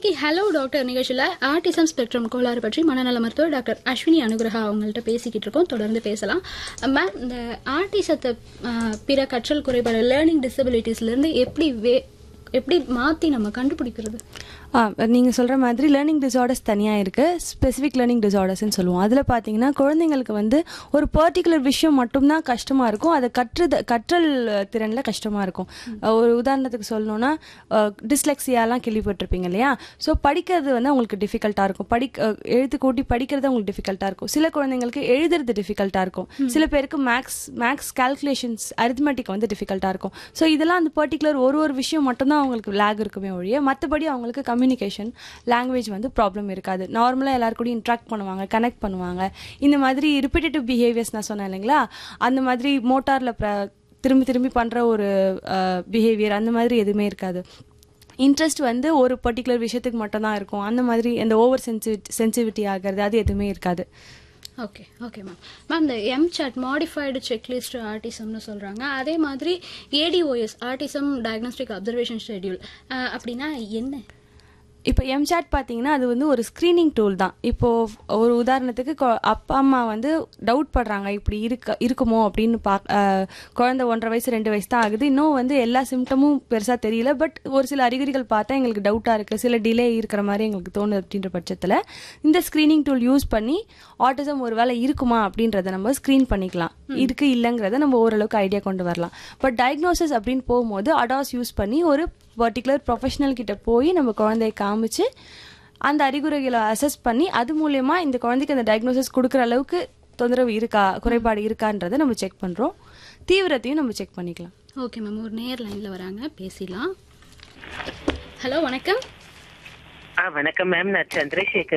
இன்னைக்கு hello doctor நிகழ்ச்சியில் autism spectrum கோளாறு பற்றி மனநல மருத்துவர் டாக்டர் அஸ்வினி அனுகிரகா அவங்கள்ட்ட பேசிக்கிட்டு இருக்கோம் தொடர்ந்து பேசலாம் மேம் இந்த ஆர்டிசத்தை அஹ், பிற கற்றல் குறைபாடு லேர்னிங் டிசபிலிட்டிஸ்லேருந்து எப்படி வே எப்படி மாற்றி நம்ம கண்டுபிடிக்கிறது ஆ நீங்கள் சொல்கிற மாதிரி லேர்னிங் டிசார்டர்ஸ் தனியாக இருக்குது ஸ்பெசிஃபிக் லேர்னிங் டிசார்டர்ஸ்னு சொல்லுவோம் அதில் பார்த்தீங்கன்னா குழந்தைங்களுக்கு வந்து ஒரு பர்டிகுலர் விஷயம் மட்டும்தான் கஷ்டமாக இருக்கும் அதை கற்றுத கற்றல் திறனில் கஷ்டமாக இருக்கும் ஒரு உதாரணத்துக்கு சொல்லணும்னா டிஸ்லெக்ஸியாலாம் கேள்விப்பட்டிருப்பீங்க இல்லையா ஸோ படிக்கிறது வந்து அவங்களுக்கு டிஃபிகல்ட்டாக இருக்கும் படிக்க எழுத்து கூட்டி படிக்கிறது அவங்களுக்கு டிஃபிகல்ட்டாக இருக்கும் சில குழந்தைங்களுக்கு எழுதுறது டிஃபிகல்ட்டாக இருக்கும் சில பேருக்கு மேக்ஸ் மேக்ஸ் கால்குலேஷன்ஸ் அரித்மெட்டிக் வந்து டிஃபிகல்ட்டாக இருக்கும் ஸோ இதெல்லாம் அந்த பர்டிகுலர் ஒரு ஒரு விஷயம் மட்டும்தான் அவங்களுக்கு லேக் இருக்குமே ஒழிய மற்றபடி அவங்களுக்கு கம்யூனிகேஷன் லாங்குவேஜ் வந்து ப்ராப்ளம் இருக்காது நார்மலாக எல்லாரு கூடயும் இன்ட்ராக்ட் பண்ணுவாங்க கனெக்ட் பண்ணுவாங்க இந்த மாதிரி ரிப்பீட்டேட்டிவ் பிஹேவியர்ஸ் நான் சொன்னேன் இல்லைங்களா அந்த மாதிரி மோட்டாரில் திரும்பி திரும்பி பண்ணுற ஒரு பிஹேவியர் அந்த மாதிரி எதுவுமே இருக்காது இன்ட்ரெஸ்ட் வந்து ஒரு பர்டிகுலர் விஷயத்துக்கு மட்டும்தான் இருக்கும் அந்த மாதிரி அந்த ஓவர் சென்சிவி சென்சிவிட்டி ஆகிறது அது எதுவுமே இருக்காது ஓகே ஓகே மேம் மேம் இந்த எம்சாட் மாடிஃபைடு செக்லிஸ்ட் ஆர்டிசம்னு சொல்கிறாங்க அதே மாதிரி ADOS autism diagnostic observation schedule அப்படின்னா என்ன இப்போ எம்சாட் பார்த்தீங்கன்னா அது வந்து ஒரு ஸ்க்ரீனிங் டூல் தான் இப்போ ஒரு உதாரணத்துக்கு கொ- அப்பா அம்மா வந்து டவுட் படுறாங்க இப்படி இருக்க இருக்குமோ அப்படின்னு பா அஹ், குழந்தை ஒன்றரை வயசு ரெண்டு வயசு தான் ஆகுது இன்னும் வந்து எல்லா சிம்டமும் பெருசாக தெரியல பட் ஒரு சில அறிகுறிகள் பார்த்தா எங்களுக்கு டவுட்டாக இருக்குது சில டிலே இருக்கிற மாதிரி எங்களுக்கு தோணுது அப்படின்ற பட்சத்தில் இந்த ஸ்க்ரீனிங் டூல் யூஸ் பண்ணி ஆட்டிசம் ஒரு வேளை இருக்குமா அப்படின்றத நம்ம ஸ்க்ரீன் பண்ணிக்கலாம் இருக்கு இல்லைங்கிறத நம்ம ஓரளவுக்கு ஐடியா கொண்டு வரலாம் பட் டயக்னோசிஸ் அப்படின்னு போகும்போது அடாஸ் யூஸ் பண்ணி ஒரு பர்டிகுலர் ப்ரொஃபஷனல் கிட்ட போய் நம்ம குழந்தைய காமிச்சு அந்த அறிகுறிகளை அசஸ் பண்ணி அது மூலயமா இந்த குழந்தைக்கு அந்த டயக்னோசிஸ் கொடுக்குற அளவுக்கு தொந்தரவு இருக்கா குறைபாடு இருக்கான்றதை நம்ம செக் பண்ணுறோம் தீவிரத்தையும் நம்ம செக் பண்ணிக்கலாம் ஓகே மேம் ஒரு நேர் லைனில் வராங்க பேசிடலாம் ஹலோ வணக்கம் ஆ வணக்கம் மேம் நான் சந்திரசேகர்